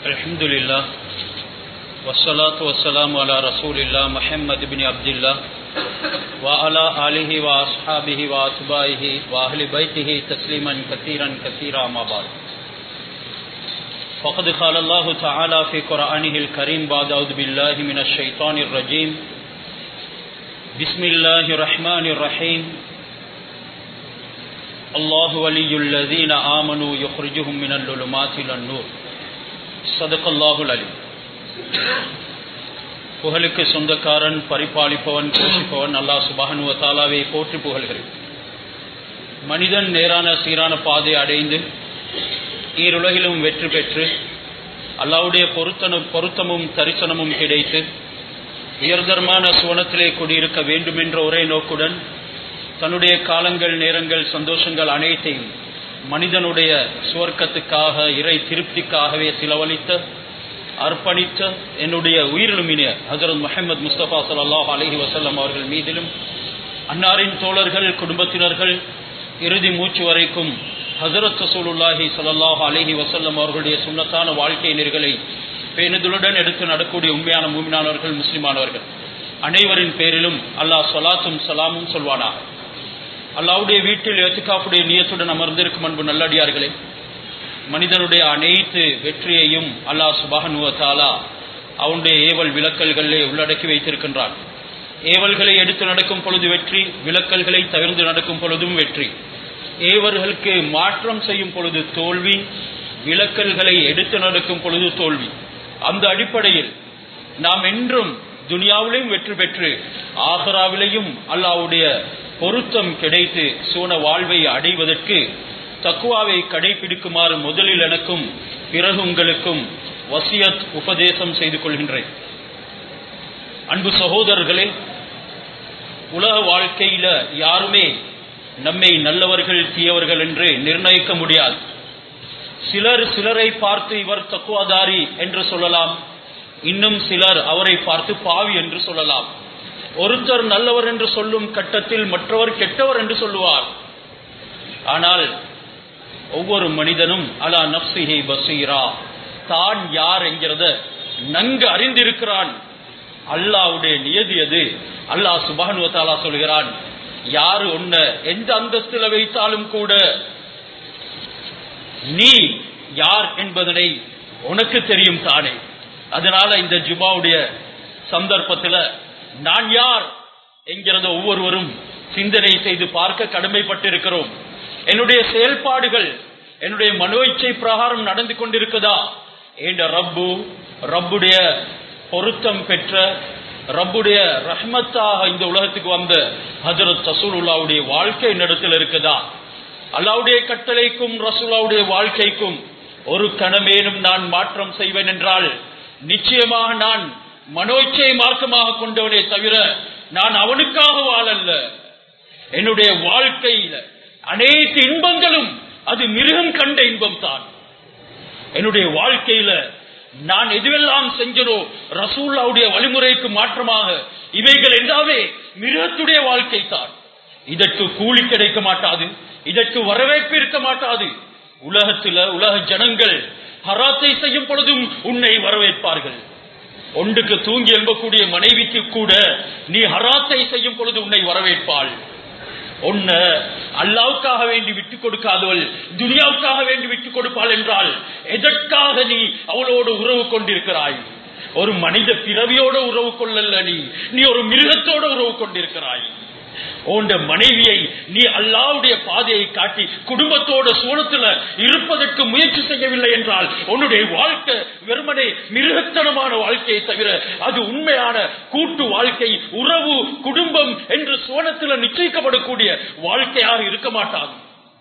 الحمد لله والصلاة والسلام على رسول الله محمد بن عبد الله وعلى آله وأصحابه وأتباعه وأهل بيته تسليما كثيرا كثيرا ما بعد فقد قال الله تعالى في قرآنه الكريم بعد أعوذ بالله من الشيطان الرجيم بسم الله الرحمن الرحيم الله ولي الذين آمنوا يخرجهم من الظلمات إلى النور صدق الله العليم புகழுக்கு சொந்தக்காரன் பரிபாலிப்பவன் போஷிப்பவன் அல்லாஹ் சுபஹனுவ தாலாவை போற்றி புகழ்கிறேன் மனிதன் நேரான சீரான பாதை அடைந்து ஈருலகிலும் வெற்றி பெற்று அல்லாவுடைய பொருத்தனும் பொருத்தமும் தரிசனமும் கிடைத்து உயர்தரமான சுவனத்திலே குடியிருக்க வேண்டும் என்ற ஒரே நோக்குடன் தன்னுடைய காலங்கள் நேரங்கள் சந்தோஷங்கள் அனைத்தையும் மனிதனுடைய சுவர்க்கத்துக்காக இறை திருப்திக்காகவே செலவழித்த அர்ப்பணித்த என்னுடைய உயிரிலுமின ஹசரத் முஹம்மது முஸ்தபா சல்லாஹ் அலஹி வசல்லம் அவர்கள் மீதிலும் அன்னாரின் தோழர்கள் குடும்பத்தினர்கள் இறுதி மூச்சு வரைக்கும் ஹசரத் ரசூலுல்லாஹி சல்லாஹ் அலஹி வசல்லம் அவர்களுடைய சுண்ணத்தான வாழ்க்கை நெறிகளை பேணுதலுடன் எடுத்து நடக்கூடிய உண்மையான மூமினானவர்கள் முஸ்லிமானவர்கள் அனைவரின் பேரிலும் அல்லாஹ் சொலாத்தும் சலாமும் சொல்வானாக அல்லாவுடைய வீட்டில் எத்துக்காப்புடைய நியத்துடன் அமர்ந்திருக்கும் அன்பு நல்லடியார்களே மனிதனுடைய அனைத்து வெற்றியையும் அல்லாஹ் சுபானுவத்தாலா அவனுடைய ஏவல் விளக்கல்களிலே உள்ளடக்கி வைத்திருக்கின்றான் ஏவல்களை எடுத்து நடக்கும் பொழுது வெற்றி விளக்கல்களை தவிர்த்து நடக்கும் பொழுதும் வெற்றி ஏவர்களுக்கு மாற்றம் செய்யும் பொழுது தோல்வி விளக்கல்களை எடுத்து நடக்கும் பொழுது தோல்வி அந்த அடிப்படையில் நாம் என்றும் துனியாவிலையும் வெற்றி பெற்று ஆகராவிலையும் அல்லாவுடைய பொருத்தம் கிடைத்து சூன வாழ்வை அடைவதற்கு தக்குவாவை கடைபிடிக்குமாறு முதலில் எனக்கும் பிறகு உங்களுக்கும் வசியத் உபதேசம் செய்து கொள்கின்றேன் அன்பு சகோதரர்களே உலக வாழ்க்கையில யாருமே நம்மை நல்லவர்கள் தீயவர்கள் என்று நிர்ணயிக்க முடியாது சிலர் சிலரை பார்த்து இவர் தக்குவாதாரி என்று சொல்லலாம் இன்னும் சிலர் அவரை பார்த்து பாவி என்று சொல்லலாம் ஒருத்தர் நல்லவர் என்று சொல்லும் கட்டத்தில் மற்றவர் கெட்டவர் என்று சொல்லுவார் ஆனால் ஒவ்வொரு மனிதனும் அலா நப்சிஹி பசீரா தான் யார் என்கிறத நன்கு அறிந்திருக்கிறான் அல்லாவுடைய நியதி அது அல்லாஹ் சுபானுவத்தாலா சொல்கிறான் யாரு உன்ன எந்த அந்தஸ்துல வைத்தாலும் கூட நீ யார் என்பதனை உனக்கு தெரியும் தானே அதனால இந்த ஜுமாவுடைய சந்தர்ப்பத்தில் நான் யார் என்கிறத ஒவ்வொருவரும் சிந்தனை செய்து பார்க்க கடமைப்பட்டிருக்கிறோம் என்னுடைய செயல்பாடுகள் என்னுடைய மனோ இச்சை பிரகாரம் நடந்து கொண்டிருக்குதா என்ற ரப்பு ரப்புடைய பொருத்தம் பெற்ற ரப்புடைய ரஹ்மத்தாக இந்த உலகத்துக்கு வந்த ஹஜரத் ரசூலுல்லாவுடைய வாழ்க்கை நடத்தில் இருக்குதா அல்லாவுடைய கட்டளைக்கும் ரசூலாவுடைய வாழ்க்கைக்கும் ஒரு கணமேனும் நான் மாற்றம் செய்வேன் என்றால் நிச்சயமாக நான் மனோச்சை மார்க்கமாக கொண்டவனே தவிர நான் அவனுக்காக வாழல்ல என்னுடைய வாழ்க்கையில அனைத்து இன்பங்களும் அது மிருகம் கண்ட இன்பம் தான் என்னுடைய வாழ்க்கையில நான் எதுவெல்லாம் செஞ்சனோ ரசூல்லாவுடைய வழிமுறைக்கு மாற்றமாக இவைகள் எல்லாமே மிருகத்துடைய வாழ்க்கை தான் இதற்கு கூலி கிடைக்க மாட்டாது இதற்கு வரவேற்பு இருக்க மாட்டாது உலகத்துல உலக ஜனங்கள் ஹராத்தை செய்யும் பொழுதும் உன்னை வரவேற்பார்கள் ஒன்றுக்கு தூங்கி எழும்பக்கூடிய மனைவிக்கு கூட நீ ஹராத்தை செய்யும் பொழுது உன்னை வரவேற்பாள் ஒன்ன அல்லாவுக்காக வேண்டி விட்டுக் கொடுக்காதவள் துனியாவுக்காக வேண்டி விட்டுக் கொடுப்பாள் என்றால் எதற்காக நீ அவளோடு உறவு கொண்டிருக்கிறாய் ஒரு மனித பிறவியோட உறவு கொள்ளல நீ நீ ஒரு மிருகத்தோட உறவு கொண்டிருக்கிறாய் உண்ட மனைவியை நீ அல்லாவுடைய பாதையை காட்டி குடும்பத்தோட சூழத்துல இருப்பதற்கு முயற்சி செய்யவில்லை என்றால் உன்னுடைய வாழ்க்கை வெறுமனே மிருகத்தனமான வாழ்க்கையை தவிர அது உண்மையான கூட்டு வாழ்க்கை உறவு குடும்பம் என்று சோனத்தில் நிச்சயிக்கப்படக்கூடிய வாழ்க்கையாக இருக்க மாட்டாது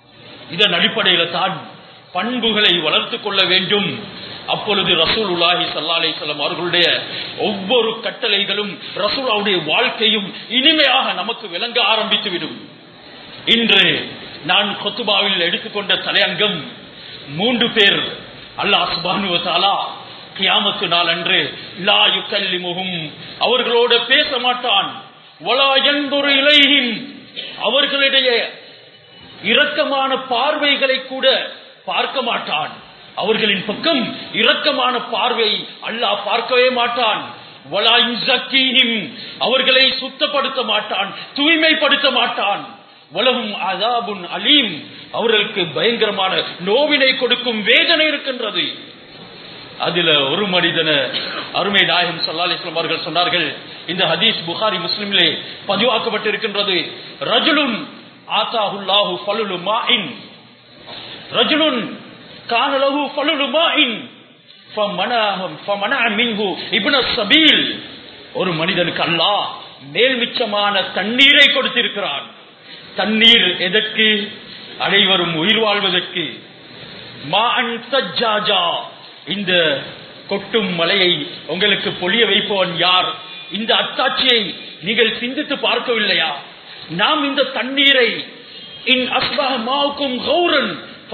இதன் அடிப்படையில தான் பண்புகளை வளர்த்து கொள்ள வேண்டும் அப்பொழுது ரசூல் உலாஹி சல்லாலை செல்லம் அவர்களுடைய ஒவ்வொரு கட்டளைகளும் ரசூலாவுடைய வாழ்க்கையும் இனிமையாக நமக்கு விளங்க ஆரம்பித்து விடும் இன்று நான் கொத்துபாவில் எடுத்துக்கொண்ட தலையங்கம் மூன்று பேர் அல்லாஹ் சுபானுவத்தாலா கியாமத்து நாள் அன்று லா யுக்கல்லிமுகும் அவர்களோட பேச மாட்டான் வலா எந்தொரு இலையின் அவர்களுடைய இரக்கமான பார்வைகளை கூட பார்க்க மாட்டான் அவர்களின் பக்கம் இரக்கமான பார்வை அல்லாஹ் பார்க்கவே மாட்டான் வலா யுஸக்கீஹிம். அவர்களை சுத்தப்படுத்த மாட்டான் தூய்மைப்படுத்த மாட்டான் வலகும் அதாபுன் அலீம் அவர்களுக்கு பயங்கரமான நோவினை கொடுக்கும் வேதனை இருக்கின்றது அதுல ஒரு மனிதன அருமை நாயகம் ஸல்லல்லாஹு அலைஹி வஸல்லம் அவர்கள் சொன்னார்கள் இந்த ஹதீஸ் புகாரி முஸ்லிமிலே பதிவாக்கப்பட்டிருக்கின்றது ரஜுலுன் ஆதாஹுல்லாஹு ஃபலுலு மாஇன் ரஜுலுன் கான லஹு ஃபலுலு மாஇன் ஃபமனஹம் ஃபமனஅ மின்ஹு இப்னு ஸபீல் ஒரு மனிதனுக்கு அல்லாஹ் மேல்மிச்சமான தண்ணீரை கொடுத்திருக்கிறான் தண்ணீர் எதற்கு அனைவரும் உயிர் வாழ்வதற்கு மாஅன் சஜ்ஜாஜா இந்த கொட்டும் மலையை உங்களுக்கு பொழிய வைப்பவன் யார் இந்த அத்தாட்சியை நீங்கள் சிந்தித்து பார்க்கவில்லையா நாம் இந்த தண்ணீரை இன் அஸ்பஹ மாவுக்கும் கௌரன்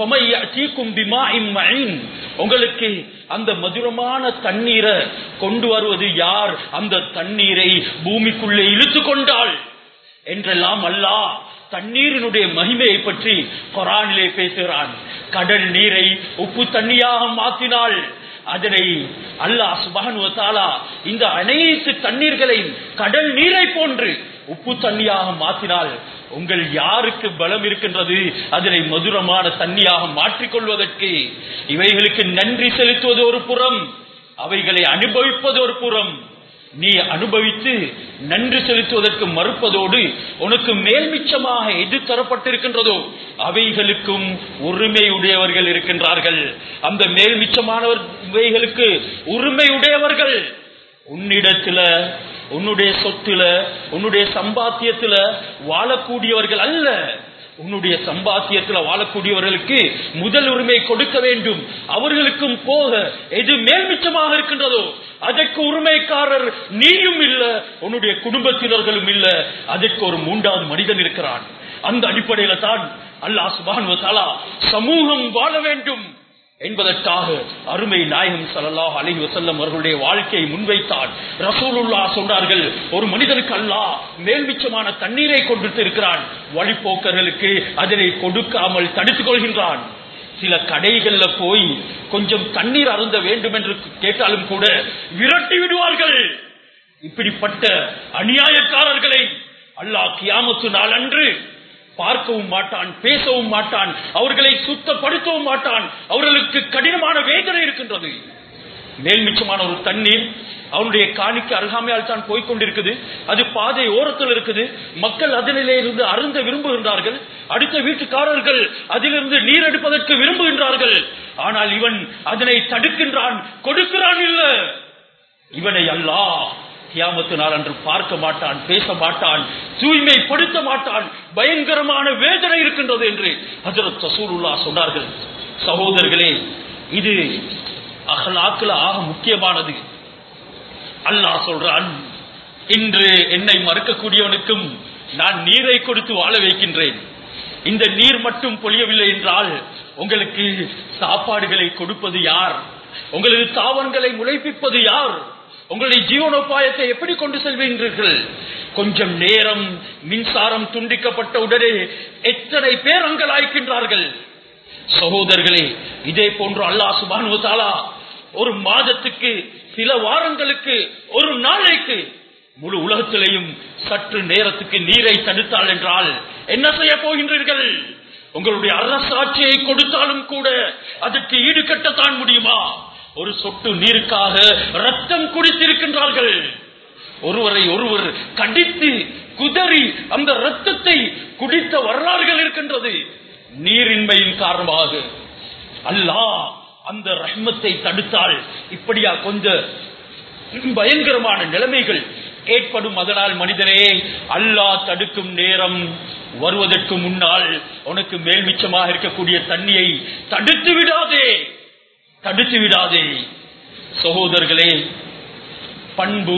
உங்களுக்கு அந்த மதுரமான தண்ணீரை கொண்டு வருவது யார் அந்த தண்ணீரை பூமிக்குள்ளே இழுத்து கொண்டாள் என்றெல்லாம் அல்லாஹ் தண்ணீரினுடைய மகிமையை பற்றி குரானிலே பேசுகிறான் கடல் நீரை உப்பு தண்ணியாக மாற்றினாள் அதனை அல்லாஹ் சுபஹன் தாலா இந்த அனைத்து தண்ணீர்களையும் கடல் நீரை போன்று உப்பு தண்ணியாக மாற்றினால் உங்கள் யாருக்கு பலம் இருக்கின்றது அதனை மதுரமான தண்ணியாக மாற்றிக்கொள்வதற்கு இவைகளுக்கு நன்றி செலுத்துவது ஒரு புறம் அவைகளை அனுபவிப்பது ஒரு புறம் நீ அனுபவித்து நன்றி செலுத்துவதற்கு மறுப்பதோடு உனக்கு மேல்மிச்சமாக எது தரப்பட்டிருக்கின்றதோ அவைகளுக்கும் உரிமையுடையவர்கள் இருக்கின்றார்கள் அந்த மேல்மிச்சமானவர் இவைகளுக்கு உரிமையுடையவர்கள் உன்னிடத்துல உன்னுடைய சொத்துல உன்னுடைய சம்பாத்தியத்துல வாழக்கூடியவர்கள் அல்ல உன்னுடைய சம்பாத்தியத்துல வாழக்கூடியவர்களுக்கு முதல் உரிமை கொடுக்க வேண்டும் அவர்களுக்கும் போக எது மேல்மிச்சமாக இருக்கின்றதோ அதற்கு உரிமைக்காரர் நீயும் இல்ல உன்னுடைய குடும்பத்தினர்களும் இல்ல அதற்கு ஒரு மூன்றாவது மனிதன் இருக்கிறான் அந்த அடிப்படையில தான் அல்லாஹ் சுபான் சமூகம் வாழ வேண்டும் என்பதற்காக அருமை நாயகம் ஸல்லல்லாஹு அலைஹி வஸல்லம் அவர்களுடைய வாழ்க்கையை முன்வைத்தார் ரசூலுல்லாஹ் சொன்னார்கள் ஒரு மனிதனுக்கு அல்லாஹ் மேல்மிச்சமான தண்ணீரை கொடுத்து இருக்கிறான் வழிபோக்கர்களுக்கு அதனை கொடுக்காமல் தடுத்துக் கொள்கின்றான் சில கடைகள்ல போய் கொஞ்சம் தண்ணீர் அருந்த வேண்டும் என்று கேட்டாலும் கூட விரட்டி விடுவார்கள் இப்படிப்பட்ட அநியாயக்காரர்களை அல்லாஹ் கியாமத்து நாள் அன்று பார்க்கவும் மாட்டான் பேசவும் மாட்டான் அவர்களை சுத்தப்படுத்தவும் மாட்டான் அவர்களுக்கு கடினமான வேதனை இருக்கின்றது மேல்மிச்சமான ஒரு தண்ணீர் அவனுடைய காணிக்கு அருகாமையால் தான் போய்கொண்டிருக்குது அது பாதை ஓரத்தில் இருக்குது மக்கள் அதனிலே இருந்து அருந்த விரும்புகின்றார்கள் அடுத்த வீட்டுக்காரர்கள் அதிலிருந்து நீர் எடுப்பதற்கு விரும்புகின்றார்கள் ஆனால் இவன் அதனை தடுக்கின்றான் கொடுக்கிறான் இல்ல இவனை அல்லாஹ் கியாமத்து நாள் அன்று பார்க்க மாட்டான் பேச மாட்டான் தூய்மைப்படுத்த மாட்டான் பயங்கரமான வேதனை இருக்கின்றது என்று ஹஜரத் ரசூலுல்லா சொன்னார்கள் சகோதரர்களே இது அகலாக்குல ஆக முக்கியமானது அல்லாஹ் சொல்றான் இன்று என்னை மறுக்கக்கூடியவனுக்கும் நான் நீரை கொடுத்து வாழ வைக்கின்றேன் இந்த நீர் மட்டும் பொழியவில்லை என்றால் உங்களுக்கு சாப்பாடுகளை கொடுப்பது யார் உங்களது தாவரங்களை முளைப்பிப்பது யார் உங்களுடைய ஜீவனோபாயத்தை எப்படி கொண்டு செல்வீர்கள் கொஞ்சம் நேரம் மின்சாரம் துண்டிக்கப்பட்ட உடனே எத்தனை பேர் அங்கலாய்க்கின்றார்கள் சகோதரர்களே இதே போன்று அல்லாஹ் சுபானு தாலா ஒரு மாதத்துக்கு சில வாரங்களுக்கு ஒரு நாளைக்கு முழு உலகத்திலேயும் சற்று நேரத்துக்கு நீரை தடுத்தாள் என்றால் என்ன செய்ய போகின்றீர்கள் உங்களுடைய அரசாட்சியை கொடுத்தாலும் கூட அதற்கு ஈடுகட்டத்தான் முடியுமா ஒரு சொட்டு நீருக்காக ரத்தம் குடித்திருக்கின்றார்கள் ஒருவரை ஒருவர் கடித்து குதறி அந்த ரத்தத்தை குடித்த வரலாறுகள் இருக்கின்றது நீரின்மையின் காரணமாக அல்லாஹ் அந்த ரஹ்மத்தை தடுத்தால் இப்படியா கொஞ்சம் பயங்கரமான நிலைமைகள் ஏற்படும் அதனால் மனிதனே அல்லாஹ் தடுக்கும் நேரம் வருவதற்கு முன்னால் உனக்கு மேல்மிச்சமாக இருக்கக்கூடிய தண்ணியை தடுத்து விடாதே தடுத்து விடாதே சகோதரர்களே பண்பு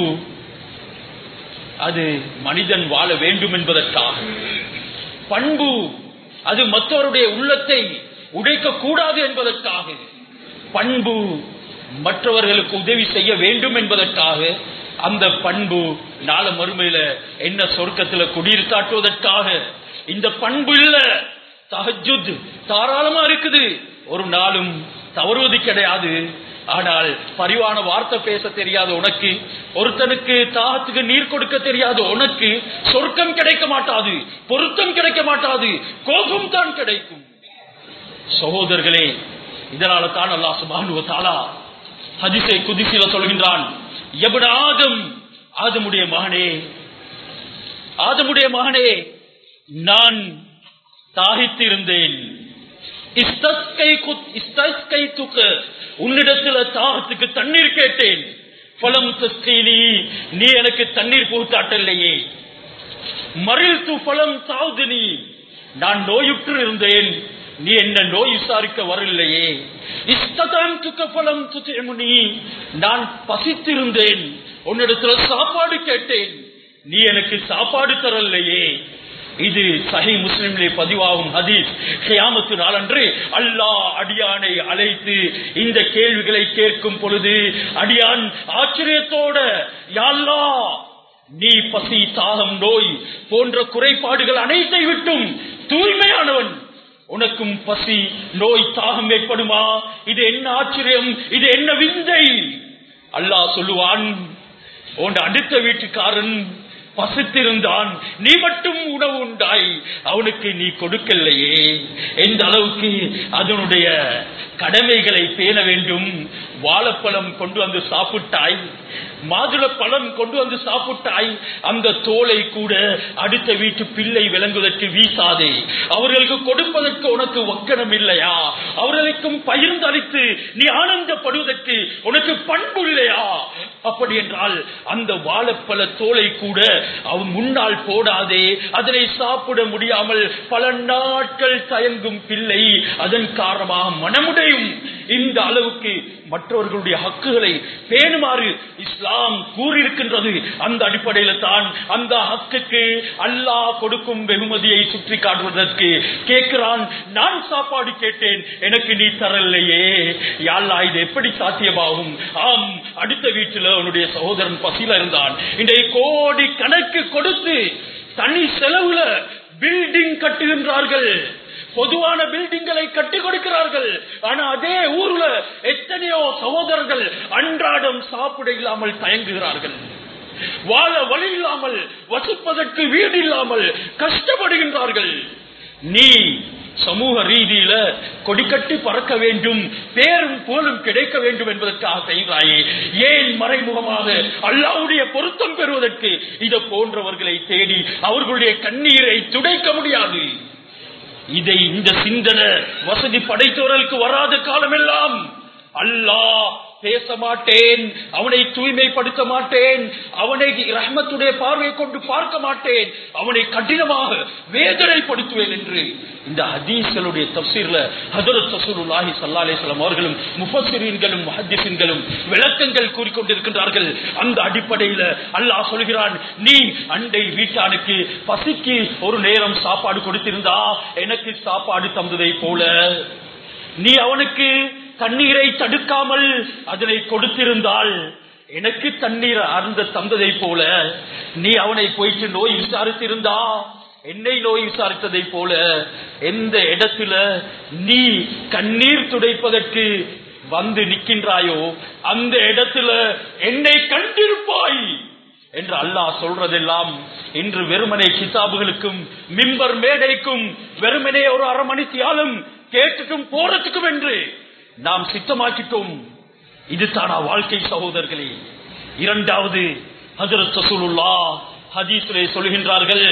அது மனிதன் வாழ வேண்டும் என்பதற்காக பண்பு அது மற்றவருடைய உள்ளத்தை உடைக்க கூடாது என்பதற்காக பண்பு மற்றவர்களுக்கு உதவி செய்ய வேண்டும் என்பதற்காக அந்த பண்பு நாள மறுமையில என்ன சொர்க்கத்துல குடியிருத்தாட்டுவதற்காக இந்த பண்பு இல்ல தஹஜுத் தாராளமா இருக்குது ஒரு நாளும் தவறுவது கிடையாது ஆனால் பரிவான வார்த்தை பேச தெரியாத உனக்கு ஒருத்தனுக்கு தாகத்துக்கு நீர் கொடுக்க தெரியாத உனக்கு சொர்க்கம் கிடைக்க மாட்டாது பொருத்தம் கிடைக்க மாட்டாது கோபம் தான் கிடைக்கும் சகோதரர்களே இதனால தான் அல்லாஹ் சுபானு தாலா ஹதிசை குதிசில சொல்கின்றான் எபட ஆதம் ஆதமுடைய மகனே ஆதமுடைய மகனே நான் தாகித்திருந்தேன் இஸ்தஸ்கை குத்- இஸ்தஸ்கைத்துக்க உன்னிடத்துல தாகத்துக்கு தண்ணீர் கேட்டேன் பலம் தஸ்கீனி நீ எனக்கு தண்ணீர் புகுத்தாட்டல்லையே மறில் து பலம் சாவுதினி நான் நோயுற்று இருந்தேன் நீ என்ன நோய் விசாரிக்க வரலையே இஷ்டதான் துக்க பலம் துமுனி நான் பசித்திருந்தேன் உன்னிடத்துல சாப்பாடு கேட்டேன் நீ எனக்கு சாப்பாடு தரலையே இது சஹி முஸ்லிம்லே பதிவாகும் ஹதீஸ் கியாமத்து நாளன்று அல்லாஹ் அடியானை அழைத்து இந்த கேள்விகளை கேட்கும் பொழுது அடியான் ஆச்சரியத்தோட யா அல்லாஹ் நீ பசி தாகம் நோய் போன்ற குறைபாடுகள் அனைத்தை விட்டும் தூய்மையானவன் உனக்கும் பசி நோய் தாகம் ஏற்படுமா இது என்ன ஆச்சரியம் இது என்ன விந்தை அல்லாஹ் சொல்லுவான் உன் அடுத்த வீட்டுக்காரன் பசித்திருந்தான் நீ மட்டும் உணவு உண்டாய் அவனுக்கு நீ கொடுக்கலையே எந்த அளவுக்கு அதனுடைய கடமைகளை பேண வேண்டும் வாழைப்பழம் கொண்டு வந்து சாப்பிட்டாய் மாதுளப்பழம் கொண்டு வந்து சாப்பிட்டாய் அந்த தோலை கூட அடுத்த வீட்டு பிள்ளை விளங்குவதற்கு வீசாதே அவர்களுக்கு கொடுப்பதற்கு உனக்கு ஒக்கணம் இல்லையா அவர்களுக்கும் பகிர்ந்தளித்து நீ ஆனந்தப்படுவதற்கு உனக்கு பண்பு இல்லையா அப்படி என்றால் அந்த வாழைப்பழ தோலை கூட அவன் முன்னால் போடாதே அதனை சாப்பிட முடியாமல் பல நாட்கள் தயங்கும் பிள்ளை அதன் காரணமாக மனமுடையும் இந்த அளவுக்கு மற்றவர்களுடைய ஹக்குகளை பேணுமாறு இஸ்லாம் கூறியிருக்கின்றது அந்த அடிப்படையில் தான் அந்த ஹக்குக்கு அல்லாஹ் கொடுக்கும் வெகுமதியை சுற்றி காட்டுவதற்கு கேட்கிறான் நான் சாப்பாடு கேட்டேன் எனக்கு நீ தரலையே யாழ்லா இது எப்படி சாத்தியமாகும் ஆம் அடுத்த வீட்டில் அவனுடைய சகோதரன் பசியில இருந்தான் இன்றைய கோடி கணக்கு கொடுத்து தனி செலவுல பில்டிங் கட்டுகின்றார்கள் பொதுவான பில்டிங்களை கட்டி கொடுக்கிறார்கள் ஆனா அதே ஊர்ல எத்தனையோ சகோதரர்கள் அன்றாடம் சாப்பிட இல்லாமல் தயங்குகிறார்கள் வாழ வழி இல்லாமல் வசிப்பதற்கு வீடு இல்லாமல் கஷ்டப்படுகின்றார்கள் நீ சமூக ரீதியில கொடிக்கட்டி பறக்க வேண்டும் பேரும் போலும் கிடைக்க வேண்டும் என்பதற்காக செய்கிறாயே ஏன் மறைமுகமாக அல்லாவுடைய பொருத்தம் பெறுவதற்கு இதை போன்றவர்களை தேடி அவர்களுடைய கண்ணீரை துடைக்க முடியாது இதை இந்த சிந்தனை வசதி படைத்தவர்களுக்கு வராத காலமெல்லாம் அல்லாஹ் பேச மாட்டேன் அவனை தூய்மைப்படுத்த மாட்டேன் அவனை ரஹ்மத்துடைய பார்வை கொண்டு பார்க்க மாட்டேன் அவனை கடினமாக வேதனைப்படுத்துவேன் என்று இந்த ஹதீஸ்களுடைய தப்சீர்ல ஹதரத் ரசூலுல்லாஹி ஸல்லல்லாஹு அலைஹி வஸல்லம் அவர்களும் முஃபஸ்ஸிரீன்களும் முஹத்திஸின்களும் விளக்கங்கள் கூறிக்கொண்டிருக்கின்றார்கள் அந்த அடிப்படையில அல்லாஹ் சொல்கிறான் நீ அண்டை வீட்டானுக்கு பசிக்கு ஒரு நேரம் சாப்பாடு கொடுத்திருந்தா எனக்கு சாப்பாடு தந்ததை போல நீ அவனுக்கு தண்ணீரை தடுக்காமல் அதனை கொடுத்திருந்தால் எனக்கு தண்ணீர் அருந்த தந்ததை போல நீ அவனை போயிட்டு நோய் விசாரித்திருந்தா என்னை நோய் விசாரித்ததை போல எந்த இடத்துல நீ கண்ணீர் துடைப்பதற்கு வந்து நிற்கின்றாயோ அந்த இடத்துல என்னை கண்டிருப்பாய் என்று அல்லாஹ் சொல்றதெல்லாம் இன்று வெறுமனே கிதாபுகளுக்கும் மிம்பர் மேடைக்கும் வெறுமனே ஒரு அரை மணி தியாலம் கேட்டுட்டும் போறதுக்கும் என்று நாம் சித்தமாக்கிட்டோம் இது தானா வாழ்க்கை சகோதரர்களே இரண்டாவது ஹஜரத் ரசூலுல்லா ஹதீஸ்லே சொல்கின்றார்கள்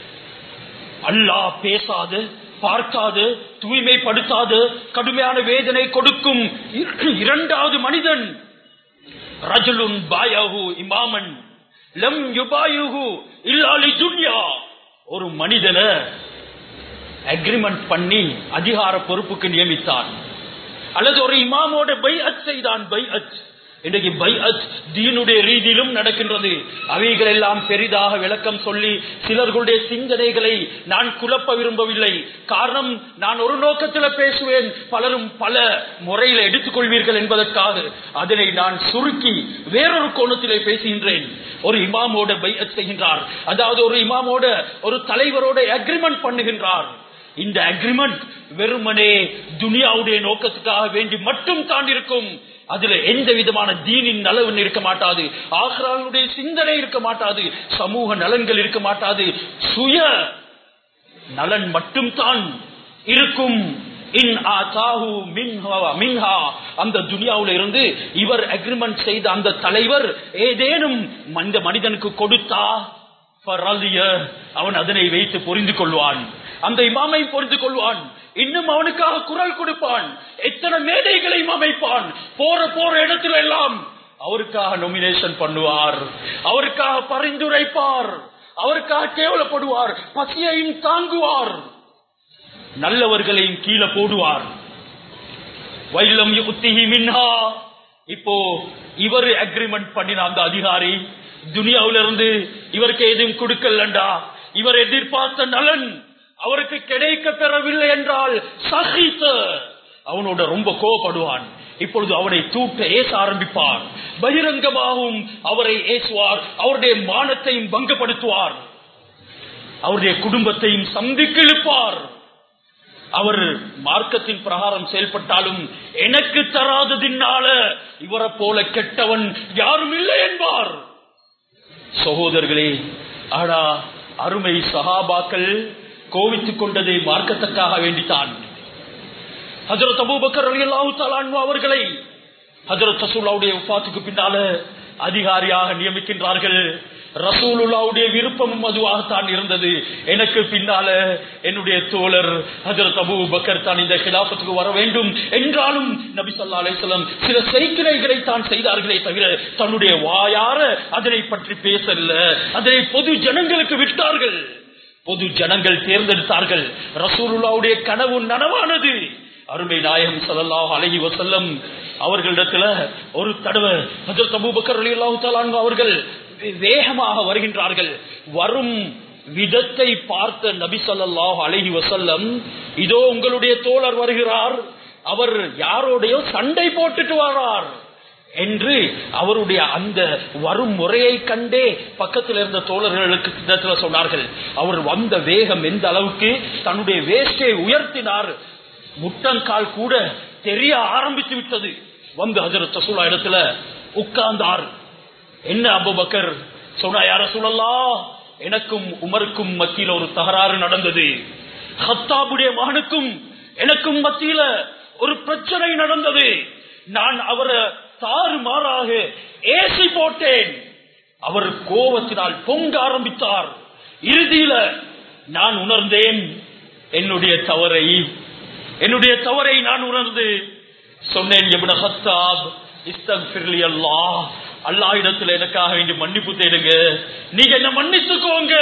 அல்லாஹ் பேசாது பார்க்காது தூய்மைப்படுத்தாது கடுமையான வேதனை கொடுக்கும் இரண்டாவது மனிதன் ரஜுலுன் பாயாஹு இமாமன் லம் யுபாயுஹு இல்லாலி துன்யா ஒரு மனிதனை அக்ரிமெண்ட் பண்ணி அதிகார பொறுப்புக்கு நியமித்தான் அல்லது ஒரு இமாமோட பை அச் செய்தான் பை அச் இன்றைக்கு பை அச் தீனுடைய ரீதியிலும் நடக்கின்றது அவைகள் எல்லாம் பெரிதாக விளக்கம் சொல்லி சிலர்களுடைய சிந்தனைகளை நான் குழப்ப விரும்பவில்லை காரணம் நான் ஒரு நோக்கத்தில் பேசுவேன் பலரும் பல முறையில் எடுத்துக்கொள்வீர்கள் என்பதற்காக அதனை நான் சுருக்கி வேறொரு கோணத்திலே பேசுகின்றேன் ஒரு இமாமோட பை அச் செய்கின்றார் அதாவது ஒரு இமாமோட ஒரு தலைவரோட அக்ரிமெண்ட் பண்ணுகின்றார் இந்த அக்ரிமெண்ட் வெறுமனே துனியாவுடைய நோக்கத்துக்காக வேண்டி மட்டும் தான் இருக்கும் அதுல எந்த விதமான தீனின் நலவன் இருக்க மாட்டாது ஆக்ராவுடைய சிந்தனை இருக்க மாட்டாது சமூக நலன்கள் இருக்க மாட்டாது சுய நலன் மட்டும்தான் இருக்கும் இன் ஆதாஹு மின்ஹா மின்ஹா அந்த துனியாவுல இருந்து இவர் அக்ரிமெண்ட் செய்த அந்த தலைவர் ஏதேனும் இந்த மனிதனுக்கு கொடுத்தா ஃபரலிய, அவன் அதனை வைத்து புரிந்து கொள்வான் அந்த இமாமை புரிந்து கொள்வான் இன்னும் அவனுக்காக குரல் கொடுப்பான் எத்தனை மேடைகளையும் அமைப்பான் போற போற இடத்துல எல்லாம் அவருக்காக நொமினேஷன் பண்ணுவார் அவருக்காக பரிந்துரைப்பார் அவருக்காக கேவலப்படுவார் பசியையும் தாங்குவார் நல்லவர்களையும் கீழே போடுவார் வைலம் யுக்திஹி மின்ஹா இப்போ இவர் அக்ரிமெண்ட் பண்ணின அந்த அதிகாரி துனியாவில இருந்து இவருக்கு எதுவும் கொடுக்கலண்டா இவர் எதிர்பார்த்த நலன் அவருக்கு கிடைக்க பெறவில்லை என்றால் சகித்த அவனோட ரொம்ப கோபப்படுவான் இப்பொழுது அவனை தூட்ட ஏச ஆரம்பிப்பார் பகிரங்கமாகவும் அவரை ஏசுவார் அவருடைய மானத்தையும் பங்கப்படுத்துவார் அவருடைய குடும்பத்தையும் சந்திக்கு இழுப்பார் அவர் மார்க்கத்தின் பிரகாரம் செயல்பட்டாலும் எனக்கு தராததினால இவரை போல கெட்டவன் யாரும் இல்லை என்பார் சகோதரர்களே ஆடா அருமை சகாபாக்கள் கோவித்துக் கொண்டதை மார்க்கத்துக்காக வேண்டித்தான் ஹஜரத் அபூபக்கர் ரலியல்லாஹு தஆலா அன்ஹு அவர்களை ஹஜரத் ரசூலுல்லாவுடைய வஃபாத்துக்கு பின்னால அதிகாரியாக நியமிக்கின்றார்கள் ரசூலுல்லாவுடைய விருப்பமும் அதுவாகத்தான் இருந்தது எனக்கு பின்னால என்னுடைய தோழர் ஹஜரத் அபூ பக்கர் தான் இந்த கிலாபத்துக்கு வர வேண்டும் என்றாலும் நபி ஸல்லல்லாஹு அலைஹி வஸல்லம் சில செய்கைகளை தான் செய்தார்களே தவிர தன்னுடைய வாயார அதனை பற்றி பேசல அதனை பொது ஜனங்களுக்கு விட்டார்கள் பொது ஜனங்கள் தேர்ந்தெடுத்தார்கள் ரசூலுல்லாவுடைய கனவு நனவானது அருமை நாயகம் ஸல்லல்லாஹு அலைஹி வஸல்லம் அவர்களிடத்துல ஒரு தடவை ஹஜரத் அபூபக்கர் ரலியல்லாஹு தஆலா அன்ஹு அவர்கள் வேகமாக வருகின்றார்கள் வரும் விதத்தை பார்த்த நபி ஸல்லல்லாஹு அலைஹி வஸல்லம் இதோ உங்களுடைய தோழர் வருகிறார் அவர் யாரோடையோ சண்டை போட்டுட்டு வரார் என்று அவருடைய அந்த வரும் முறையை கண்டே பக்கத்தில் இருந்த தோழர்களுக்கு இடத்துல சொன்னார்கள் அவர் வந்த வேகம் எந்த அளவுக்கு தன்னுடைய வேஷ்டை உயர்த்தினார் முட்டங்கால் கூட தெரிய ஆரம்பித்து விட்டது வந்து ஹஜரத் ரசூலா இடத்துல உட்கார்ந்தார் என்ன அபுபக்கர் சொன்னா யார சொல்லலாம் எனக்கும் உமருக்கும் மத்தியில ஒரு தகராறு நடந்தது ஹத்தாபுடைய மகனுக்கும் எனக்கும் மத்தியில ஒரு பிரச்சனை நடந்தது நான் அவரை தாறு மாறாக ஏசி போட்டேன் அவர் கோபத்தினால் பொங்க ஆரம்பித்தார் இறுதியில நான் உணர்ந்தேன் என்னுடைய தவறை என்னுடைய தவறை நான் உணர்ந்து சொன்னேன் எவ்வளவு ஹத்தாப் இஸ்தக்ஃபிர்லி அல்லாஹ் அல்லாஹ் இடத்துல எனக்காக வேண்டி மன்னிப்பு தேடுங்க நீங்க என்ன மன்னித்துக்கோங்க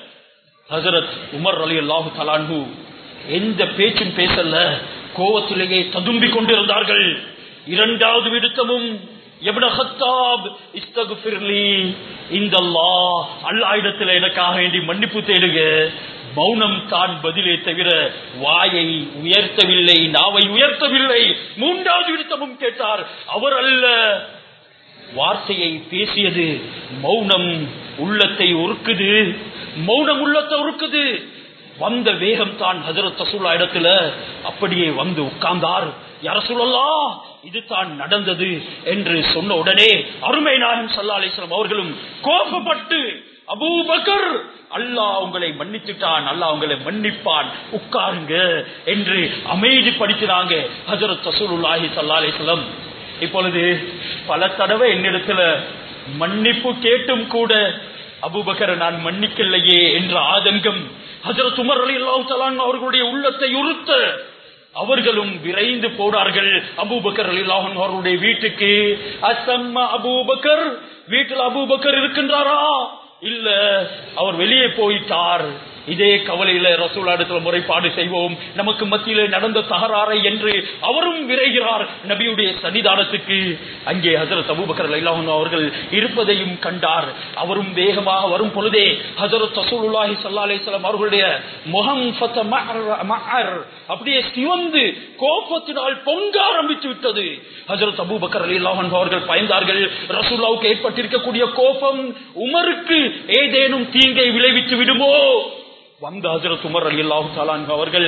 ஹசரத் உமர் அலி அல்லாஹு தலான்ஹு எந்த பேச்சும் பேசல கோவத்திலேயே ததும்பி கொண்டிருந்தார்கள் இரண்டாவது விடுத்தமும் எவ்வளவு ஹத்தாப் இஸ்தகுஃபிர்லி இந்த அல்லாஹ் அல்லாஹ் இடத்துல எனக்காக வேண்டி மன்னிப்பு தேடுங்க மௌனம் தான் பதிலே தவிர வாயை உயர்த்தவில்லை நாவை உயர்த்தவில்லை மூன்றாவது விடுத்தமும் கேட்டார் அவர் அல்ல வார்த்தையை பேசியது மௌனம் உள்ளத்தை உருக்குது மௌனம் உள்ளத்தை உருக்குது வந்த வேகம் தான் ஹசரத் ரசூல்லா இடத்துல அப்படியே வந்து உட்கார்ந்தார் யார சொல்லலாம் இது தான் நடந்தது என்று சொன்ன உடனே அருமை நாயகம் சல்லா அலிஸ்லாம் அவர்களும் கோபப்பட்டு அபூபக்கர் அல்லாஹ் உங்களை மன்னித்துட்டான் அல்லாஹ் உங்களை மன்னிப்பான் உட்காருங்க என்று அமைதிப்படுத்தினாங்க ஹசரத் ரசூலுல்லாஹி சல்லா அலிஸ்லாம் இப்பொழுது பல தடவை என்னிடத்துல மன்னிப்பு கேட்டும் கூட அபுபக்கர் நான் மன்னிக்கலையே என்ற ஆதங்கம் ஹசரத் உமர் அலி அல்லாஹு அவர்களுடைய உள்ளத்தை உறுத்த அவர்களும் விரைந்து போனார்கள் அபூபக்கர் அலி அல்லாஹன் அவர்களுடைய வீட்டுக்கு அசம்ம அபூபக்கர் வீட்டில் அபூபக்கர் இருக்கின்றாரா இல்ல அவர் வெளியே போயிட்டார் இதே கவலையில ரசூல் இடத்துல முறைப்பாடு செய்வோம் நமக்கு மத்தியில நடந்த தகராறை என்று அவரும் விரைகிறார் நபியுடைய சன்னிதானத்துக்கு அங்கே ஹசரத் அபூபக்கர் லைலாஹன் அவர்கள் இருப்பதையும் கண்டார் அவரும் வேகமாக வரும் பொழுதே ஹசரத் ரசூலுல்லாஹி ஸல்லல்லாஹு அலைஹி வஸல்லம் அவர்களுடைய முகம் ஃபத மஅர் அப்படியே சிவந்து கோபத்தினால் பொங்க ஆரம்பித்து விட்டது ஹசரத் அபூபக்கர் ரலியல்லாஹு அன்ஹு அவர்கள் பயந்தார்கள் ரசூலுல்லாஹ்வுக்கு ஏற்பட்டிருக்கக்கூடிய கோபம் உமருக்கு ஏதேனும் தீங்கை விளைவித்து விடுமோ வந்த ஹசரத் உமர் அலி அல்லாஹு அவர்கள்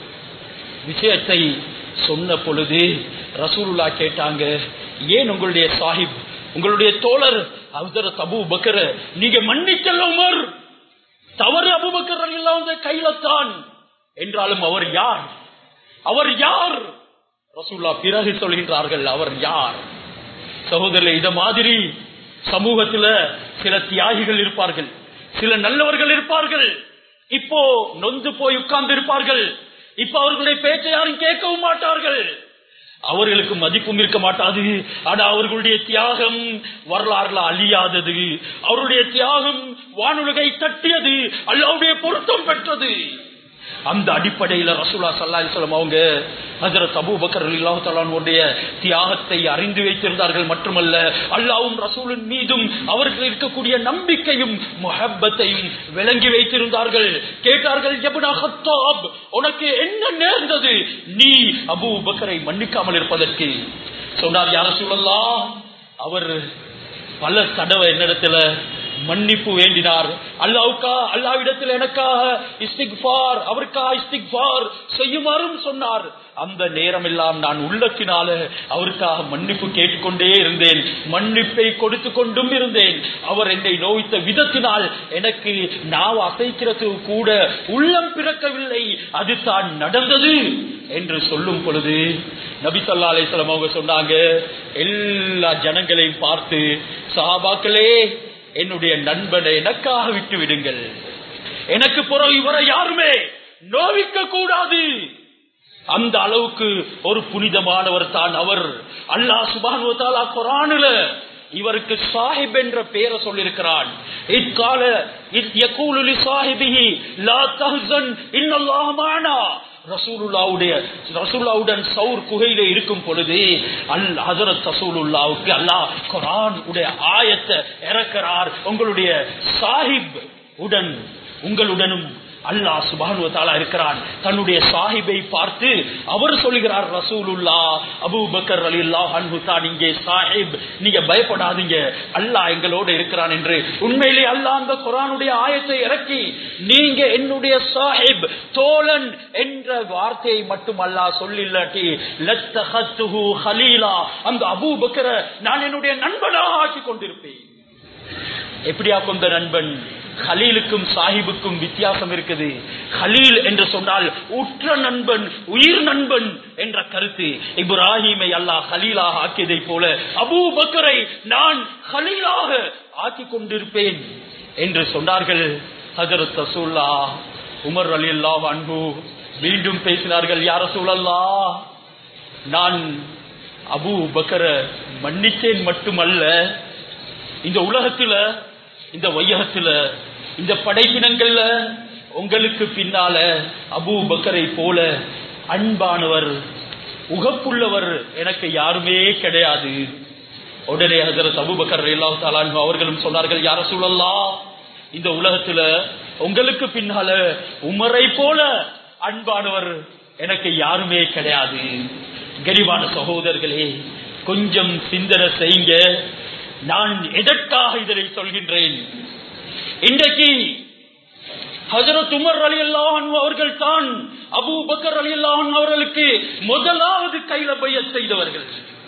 விஷயத்தை சொன்ன பொழுது ரசூலுல்லா கேட்டாங்க ஏன் உங்களுடைய சாஹிப் உங்களுடைய தோழர் ஹசரத் அபு பக்கர் நீங்க மன்னிக்கல உமர் தவறு அபுபக்கர் அல்லாத கையிலத்தான் என்றாலும் அவர் யார் அவர் யார் ரசூல்லா பிறகு சொல்கின்றார்கள் அவர் யார் சகோதரர் இத மாதிரி சமூகத்துல சில தியாகிகள் இருப்பார்கள் சில நல்லவர்கள் இருப்பார்கள் இப்போ நொந்து போய் உட்கார்ந்து இருப்பார்கள் இப்ப அவர்களுடைய பேச்சை யாரும் கேட்கவும் மாட்டார்கள் அவர்களுக்கு மதிப்பும் இருக்க மாட்டாது ஆனா அவர்களுடைய தியாகம் வரலாறுல அழியாதது அவருடைய தியாகம் வானுலகை தட்டியது அல்லாவுடைய பொருத்தம் பெற்றது அந்த அடிப்படையில ரசூலா சல்லாஹம் அவங்க ஹசரத் அபூபக்கர் அல்லாஹாலுடைய தியாகத்தை அறிந்து வைத்திருந்தார்கள் மட்டுமல்ல அல்லாவும் ரசூலின் மீதும் அவர்கள் இருக்கக்கூடிய நம்பிக்கையும் முஹப்பத்தையும் விளங்கி வைத்திருந்தார்கள் கேட்டார்கள் எபுனா ஹத்தாப் உனக்கு என்ன நேர்ந்தது நீ அபூ பக்கரை மன்னிக்காமல் இருப்பதற்கு சொன்னார் யார சூழல்லாம் அவர் பல தடவை என்னிடத்துல மன்னிப்பு வேண்டினார் அல்லாவுக்கா அல்லாவிடத்தில் எனக்காக இஸ்திக்பார் அவருக்காக இஸ்திக்பார் செய்யுமாறும் சொன்னார் அந்த நேரம் எல்லாம் நான் உள்ளத்தினால அவருக்காக மன்னிப்பு கேட்டுக்கொண்டே இருந்தேன் மன்னிப்பை கொடுத்து கொண்டும் இருந்தேன் அவர் என்னை நோய்த்த விதத்தினால் எனக்கு நாவ் அசைக்கிறது கூட உள்ளம் பிறக்கவில்லை அது தான் நடந்தது என்று சொல்லும் பொழுது நபி சொல்லா அலிஸ்லாம் அவங்க சொன்னாங்க எல்லா ஜனங்களையும் பார்த்து சஹாபாக்களே என்னுடைய நண்பனை எனக்காக விட்டு விடுங்கள் எனக்கு பிறகு இவரை யாருமே நோவிக்க கூடாது அந்த அளவுக்கு ஒரு புனிதமானவர் தான் அவர் அல்லாஹ் சுபானுவத்தாலா குரானுல இவருக்கு சாஹிப் என்ற பெயரை சொல்லியிருக்கிறான் இக்கால யகூலு சாஹிபிஹி லா தஹ்சன் இன்னல்லாஹ் மானா ரசூலுல்லாவுடைய ரசூலுல்லாவுடன் சவுர் குகையில இருக்கும் பொழுது அல் ஹசரத் ரசூலுல்லாவுக்கு அல்லாஹ் குரான் உடைய ஆயத்தை இறக்கிறார் உங்களுடைய சாஹிப் உடன் உங்களுடனும் அல்லாஹ் சுபானுவத்தாலா இருக்கிறான் தன்னுடைய சாஹிபை பார்த்து அவர் சொல்கிறார் ரசூலுல்லா அபு பக்கர் அலி அல்லாஹு தான் இங்கே சாஹிப் நீங்க பயப்படாதீங்க அல்லாஹ் எங்களோட இருக்கிறான் என்று உண்மையிலே அல்லாஹ் அந்த குரானுடைய ஆயத்தை இறக்கி நீங்க என்னுடைய சாஹிப் தோழன் என்ற வார்த்தையை மட்டும் அல்லாஹ் சொல்லில்லாட்டி லத்தஹத்துஹு ஹலீலா அந்த அபு பக்கரை நான் என்னுடைய நண்பனாக ஆக்கி கொண்டிருப்பேன் எப்படியா கொண்ட நண்பன் ஹலீலுக்கும் சாஹிபுக்கும் வித்தியாசம் இருக்குது ஹலீல் என்று சொன்னால் உற்ற நண்பன் உயிர் நண்பன் என்ற கருத்து இப்ராஹிமை அல்லாஹ் ஹலீலாக ஆக்கியதை போல அபூ பக்கரை நான் ஹலீலாக ஆக்கி கொண்டிருப்பேன் என்று சொன்னார்கள் ஹசரத் ரசூல்லா உமர் அலி அல்லா அன்பு மீண்டும் பேசினார்கள் யார சூழல்லா நான் அபு பக்கர மன்னித்தேன் மட்டுமல்ல இந்த உலகத்துல இந்த வையகத்துல இந்த படைப்பினங்கள்ல உங்களுக்கு பின்னால அபு பக்கரை போல அன்பானவர் உகப்புள்ளவர் எனக்கு யாருமே கிடையாது உடனே ஹசரத் அபுபக்கர் அல்லாஹ் தாலான் அவர்களும் சொன்னார்கள் யார சூழல்லாம் இந்த உலகத்துல உங்களுக்கு பின்னால உமரை போல அன்பானவர் எனக்கு யாருமே கிடையாது கரிவான சகோதரர்களே கொஞ்சம் சிந்தனை செய்யுங்க நான் எதற்காக இதனை சொல்கின்றேன் இன்றைக்கு ஹசரத் உமர் அலி அல்லாஹன் அவர்கள் தான் அபு பக்கர் அலி அல்லாஹன் அவர்களுக்கு முதலாவது கையில பைய செய்தவர்கள்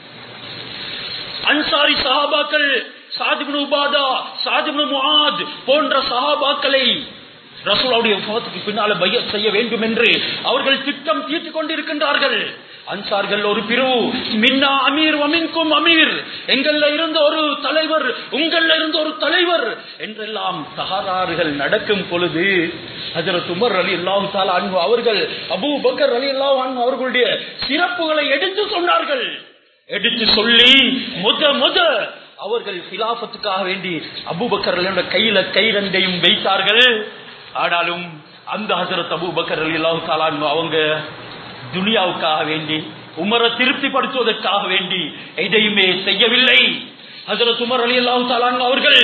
அன்சாரி சஹாபாக்கள் சாதிபுன் உபாதா சாதிபுன் முஆத் போன்ற சஹாபாக்களை ரசூலாவுடைய வஃபாத்துக்கு பின்னால பைய செய்ய வேண்டும் என்று அவர்கள் திட்டம் தீர்த்துக் கொண்டிருக்கின்றார்கள் அன்சார்கள் ஒரு பிரிவு மின்னா அமீர் வமின்கும் அமீர் எங்கள்ல இருந்த ஒரு தலைவர் உங்கள்ல இருந்த ஒரு தலைவர் என்றெல்லாம் தகராறுகள் நடக்கும் பொழுது ஹஜரத் உமர் அலி அல்லாஹு தாலா அன்பு அவர்கள் அபு பக்கர் அலி அல்லாஹ் அன்பு அவர்களுடைய சிறப்புகளை எடுத்து சொன்னார்கள் எடுத்து சொல்லி முத முத அவர்கள் கிலாபத்துக்காக வேண்டி அபுபக்கர் கையில கை ரெண்டையும் வைத்தார்கள் ஆனாலும் அந்த ஹசரத் அபுபக்கர் அலி அல்லாஹு தாலா அவங்க துனியாவுக்காக வேண்டி உமரை திருப்திப்படுத்துவதற்காக வேண்டி எதையுமே செய்யவில்லை ஹசரத் உமர் அலி அல்லாஹு அவர்கள்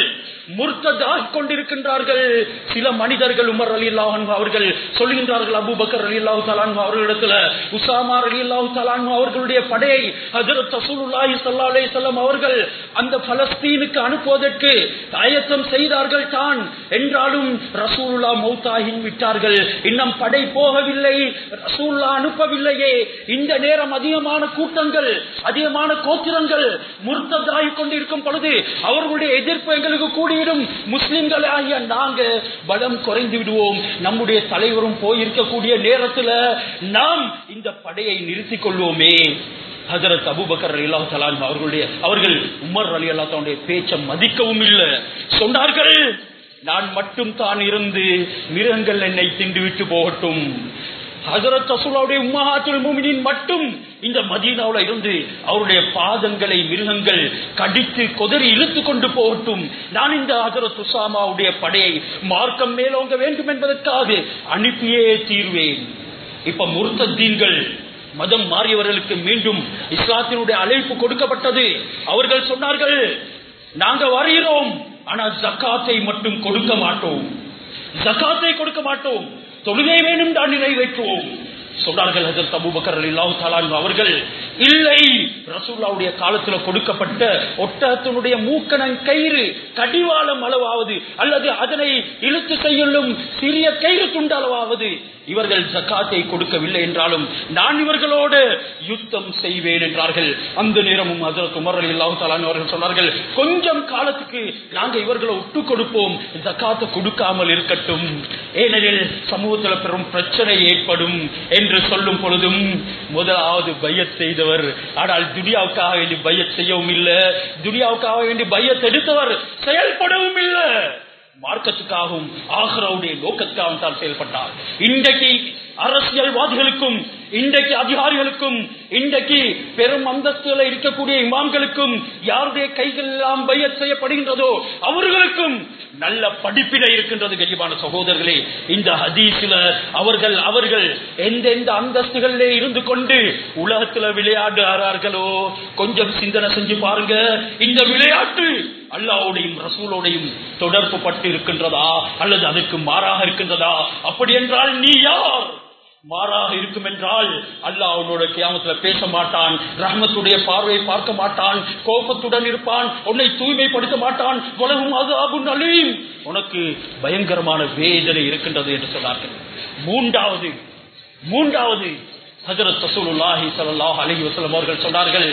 முர்த்ததாகி கொண்டிருக்கின்றார்கள் சில மனிதர்கள் உமர் அலி அல்லாஹன் அவர்கள் சொல்கின்றார்கள் அபூபக்கர் அலி அல்லாஹு தலான் அவர்களிடத்துல உசாமா அலி அல்லாஹு தலான் அவர்களுடைய படையை ஹஜரத் ரசூலுல்லாஹி ஸல்லல்லாஹு அலைஹி வஸல்லம் அவர்கள் அந்த பலஸ்தீனுக்கு அனுப்புவதற்கு ஆயத்தம் செய்தார்கள் தான் என்றாலும் ரசூலுல்லா மௌத்தாகி விட்டார்கள் இன்னும் படை போகவில்லை ரசூலுல்லா அனுப்பவில்லையே இந்த நேரம் அதிகமான கூட்டங்கள் அதிகமான கோத்திரங்கள் முர்த்ததாகி கொண்டிருக்கும் பொழுது அவர்களுடைய எதிர்ப்பு எங்களுக்கு கூடியிடும் முஸ்லிம்கள் ஆகிய நாங்க பலம் குறைந்து விடுவோம் நம்முடைய தலைவரும் போயிருக்கக்கூடிய நேரத்துல நாம் இந்த படையை நிறுத்திக் கொள்வோமே ஹஜரத் அபூபக்கர் அலி அல்லாஹ் தலான் அவர்களுடைய அவர்கள் உமர் அலி அல்லா தன்னுடைய பேச்சை மதிக்கவும் இல்லை சொன்னார்கள் நான் மட்டும் தான் இருந்து மிருகங்கள் என்னை திண்டு விட்டு போகட்டும் ஹசரத் ரசூலாவுடைய உம்மஹாத்துல் மூமினின் மட்டும் இந்த மதீனாவுல இருந்து அவருடைய பாதங்களை மிருகங்கள் கடித்து கொதறி இழுத்து கொண்டு போகட்டும் நான் இந்த ஹசரத் உசாமாவுடைய படையை மார்க்கம் மேலோங்க வேண்டும் என்பதற்காக அனுப்பியே தீர்வேன் இப்ப முர்த்தீன்கள் மதம் மாறியவர்களுக்கு மீண்டும் இஸ்லாத்தினுடைய அழைப்பு கொடுக்கப்பட்டது அவர்கள் சொன்னார்கள் நாங்க வருகிறோம் ஆனா ஜக்காத்தை மட்டும் கொடுக்க மாட்டோம் ஜக்காத்தை கொடுக்க மாட்டோம் தொழுகை வேணும் தான் நிறைவேற்றுவோம் சொன்னார்கள் ஹஜரத் அபூபக்கர் ரலியல்லாஹு தஆலா அன்ஹு அவர்கள் இல்லை ரசூலுல்லாவுடைய காலத்துல கொடுக்கப்பட்ட ஒட்டகத்தினுடைய மூக்கணன் கயிறு கடிவாளம் அளவாவது அல்லது அதனை இழுத்து செய்யுள்ளும் சிறிய கயிறு துண்டு அளவாவது இவர்கள் ஜக்காத்தை கொடுக்கவில்லை என்றாலும் நான் இவர்களோடு யுத்தம் செய்வேன் என்றார்கள் அந்த நேரமும் ஹஜரத் உமர் ரலியல்லாஹு தஆலா அன்ஹு அவர்கள் சொன்னார்கள் கொஞ்சம் காலத்துக்கு நாங்க இவர்களை விட்டு கொடுப்போம் ஜக்காத்தை கொடுக்காமல் இருக்கட்டும் ஏனெனில் சமூகத்தில் பெரும் பிரச்சனை ஏற்படும் என்று சொல்லும் பொழுதும் முதலாவது பையத் செய்தவர் ஆனால் துனியாவுக்காக வேண்டி பையத் செய்யவும் இல்லை துனியாவுக்காக வேண்டி பையத் எடுத்தவர் செயல்படவும் இல்லை மார்க்கத்துக்காகவும் ஆஹ்ராவுடைய நோக்கத்துக்காகவும் தான் செயல்பட்டார் இன்றைக்கு அரசியல்வாதிகளுக்கும் இன்றைக்கு அதிகாரிகளுக்கும் இன்றைக்கு பெரும் அந்தஸ்துல இருக்கக்கூடிய இமாம்களுக்கும் யாருடைய கைகள் எல்லாம் பையத் செய்யப்படுகின்றதோ அவர்களுக்கும் நல்ல படிப்பினை இருக்கின்றது கரிபான சகோதரர்களே இந்த ஹதீஸ்ல அவர்கள் அவர்கள் எந்தெந்த அந்தஸ்துகளிலே இருந்து கொண்டு உலகத்துல விளையாடுகிறார்களோ கொஞ்சம் சிந்தனை செஞ்சு பாருங்க இந்த விளையாட்டு அல்லாவுடையும் ரசூலோடையும் தொடர்பு பட்டு இருக்கின்றதா அல்லது அதற்கு மாறாக இருக்கின்றதா அப்படி என்றால் நீ யார் மாறாக இருக்கும் என்றால் அல்லாஹ் அவனோட கியாமத்துல பேச மாட்டான் ரஹ்மத்துடைய பார்வையை பார்க்க மாட்டான் கோபத்துடன் இருப்பான் உன்னை தூய்மைப்படுத்த மாட்டான் உலகம் அது அபுன் அலீம் உனக்கு பயங்கரமான வேதனை இருக்கின்றது என்று சொன்னார்கள் மூன்றாவது மூன்றாவது ஹஜரத் ரசூலுல்லாஹி ஸல்லல்லாஹு அலைஹி வஸல்லம் அவர்கள் சொன்னார்கள்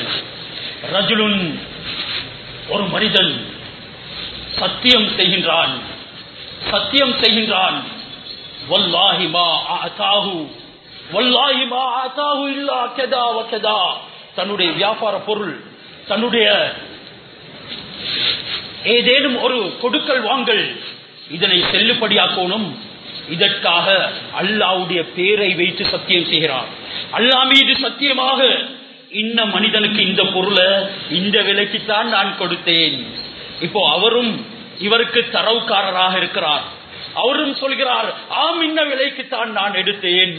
ரஜுலுன் ஒரு மனிதன் சத்தியம் செய்கின்றான் சத்தியம் செய்கின்றான் வல்லாஹி மா ஆதாஹு வல்லாஹி மா ஆதாஹு இல்லா கதா வ கதா தன்னுடைய வியாபார பொருள் தன்னுடைய ஏதேனும் ஒரு கொடுக்கல் வாங்கல் இதனை செல்லுபடியாக்கணும் இதற்காக அல்லாவுடைய பேரை வைத்து சத்தியம் செய்கிறார் அல்லா மீது சத்தியமாக இன்ன மனிதனுக்கு இந்த பொருளை இந்த விலைக்குத்தான் நான் கொடுத்தேன் இப்போ அவரும் இவருக்கு தரவுக்காரராக இருக்கிறார் அவரும் சொல்கிறார் ஆம் இன்ன விலைக்குத்தான் நான் எடுத்தேன்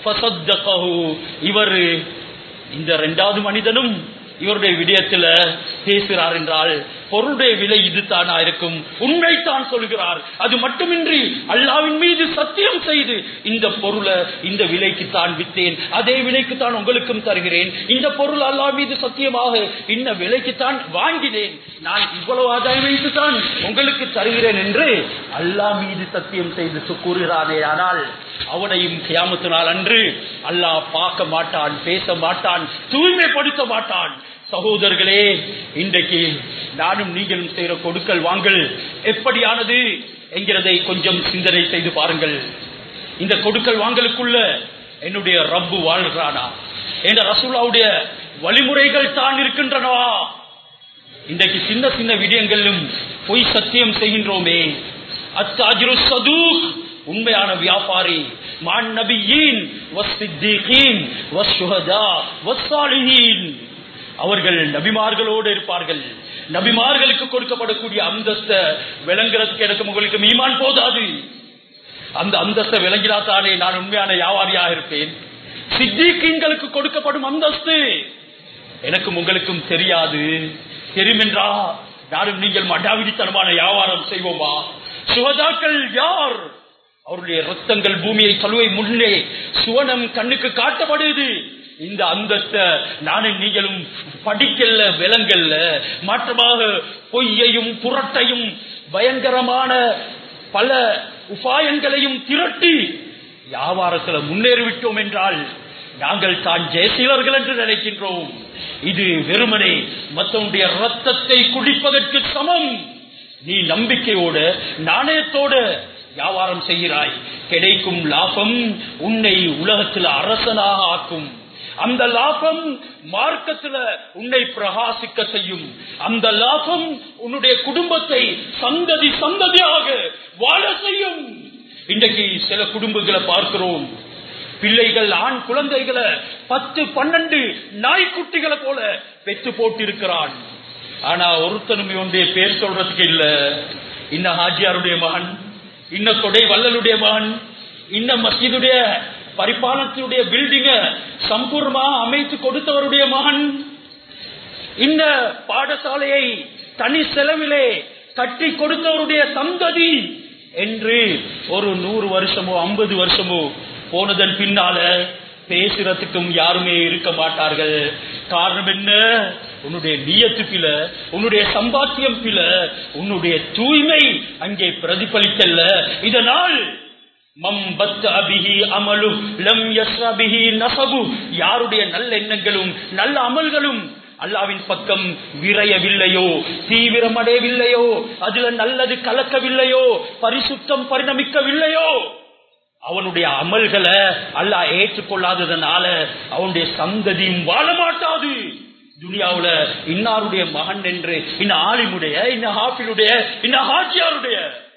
இவர் இந்த இரண்டாவது மனிதனும் இவருடைய விடயத்துல பேசுகிறார் என்றால் பொருளுடைய விலை இதுதானா இருக்கும் உண்மைத்தான் சொல்கிறார் அது மட்டுமின்றி அல்லாவின் மீது சத்தியம் செய்து இந்த பொருளை இந்த விலைக்கு தான் வித்தேன் அதே விலைக்கு தான் உங்களுக்கும் தருகிறேன் இந்த பொருள் அல்லா மீது சத்தியமாக இந்த விலைக்கு தான் வாங்கினேன் நான் இவ்வளவு ஆதாயம் வைத்து தான் உங்களுக்கு தருகிறேன் என்று அல்லா மீது சத்தியம் செய்து கூறுகிறானே ஆனால் அவனையும் கியாமத்து நாள் அன்று அல்லாஹ் பார்க்க மாட்டான் பேச மாட்டான் தூய்மைப்படுத்த மாட்டான் சகோதரர்களே இன்றைக்கு நானும் நீங்களும் செய்கிற கொடுக்கல் வாங்கல் எப்படியானது என்கிறதை கொஞ்சம் சிந்தனை செய்து பாருங்கள் இந்த கொடுக்கல் வாங்கலுக்குள்ள என்னுடைய ரப்பு வாழ்கிறானா என்ற ரசூலாவுடைய வழிமுறைகள் தான் இருக்கின்றனவா இன்றைக்கு சின்ன சின்ன விடயங்களிலும் பொய் சத்தியம் செய்கின்றோமே அத்தாஜிரு சதூக் உண்மையான வியாபாரி மான் நபியின் வஸ்ஸித்தீகீன் வஸ்ஸுஹதா வஸ்ஸாலிஹீன் அவர்கள் நபிமார்களோடு இருப்பார்கள் நபிமார்களுக்கு கொடுக்கப்படக்கூடிய அந்தஸ்த விளங்குறதுக்கு எனக்கு உங்களுக்கு மீமான் போதாது அந்த அந்தஸ்தை விளங்கினாத்தானே நான் உண்மையான வியாபாரியாக இருப்பேன் சித்திகீன்களுக்கு கொடுக்கப்படும் அந்தஸ்து எனக்கும் உங்களுக்கும் தெரியாது தெரியுமென்றா நானும் நீங்கள் மடாவிடித்தனமான வியாபாரம் செய்வோமா சுகதாக்கள் யார் அவருடைய ரத்தங்கள் பூமியை கழுவை முன்னே சுவனம் கண்ணுக்கு காட்டப்படுது இந்த அந்தஸ்த நானும் நீங்களும் படிக்கல விலங்கல்ல மாற்றமாக பொய்யையும் புரட்டையும் பயங்கரமான பல உபாயங்களையும் திரட்டி வியாபாரத்துல முன்னேறிவிட்டோம் என்றால் நாங்கள் தான் ஜெயசீலர்கள் என்று நினைக்கின்றோம் இது வெறுமனே மற்றவனுடைய ரத்தத்தை குடிப்பதற்கு சமம் நீ நம்பிக்கையோட நாணயத்தோட வியாபாரம் செய்கிறாய் கிடைக்கும் லாபம் உன்னை உலகத்தில் அரசனாக ஆக்கும் அந்த லாபம் மார்க்கத்துல உன்னை பிரகாசிக்க செய்யும் அந்த லாபம் உன்னுடைய குடும்பத்தை சந்ததி சந்ததியாக வாழ செய்யும் இன்றைக்கு சில குடும்பங்களை பார்க்கிறோம் பிள்ளைகள் ஆண் குழந்தைகளை பத்து பன்னெண்டு நாய்க்குட்டிகளை போல பெற்று போட்டிருக்கிறான் ஆனா ஒருத்தனுமே ஒன்றைய பேர் சொல்றதுக்கு இல்ல இன்ன ஹாஜியாருடைய மகன் இன்ன கொடை வள்ளலுடைய மகன் இன்ன மஸ்ஜிதுடைய பரிபாலனத்தினுடைய பில்டிங்க சம்பூர்ணமா அமைத்து கொடுத்தவருடைய மகன் இந்த பாடசாலையை தனி செலவிலே கட்டி கொடுத்தவருடைய சந்ததி என்று ஒரு நூறு வருஷமோ ஐம்பது வருஷமோ போனதன் பின்னால பேசுறதுக்கும் யாருமே இருக்க மாட்டார்கள் காரணம் என்ன உன்னுடைய நியத்து பில உன்னுடைய சம்பாத்தியம் பில உன்னுடைய தூய்மை அங்கே பிரதிபலிக்கல்ல இதனால் மம்பத் அபிஹி அமலு லம் யஸ்ரபிஹி நசபு யாருடைய நல்ல எண்ணங்களும் நல்ல அமல்களும் அல்லாவின் பக்கம் விரையவில்லையோ தீவிரமடையவில்லையோ அதுல நல்லது கலக்கவில்லையோ பரிசுத்தம் பரிணமிக்கவில்லையோ அவனுடைய அமல்களை அல்லாஹ் ஏற்றுக்கொள்ளாததனால அவனுடைய சந்ததியும் வாழ மாட்டாது துனியாவுல இன்னாருடைய மகன் என்று இன்ன ஆலிமுடைய இன்ன ஹாஃபிலுடைய இன்ன ஹாஜியாருடைய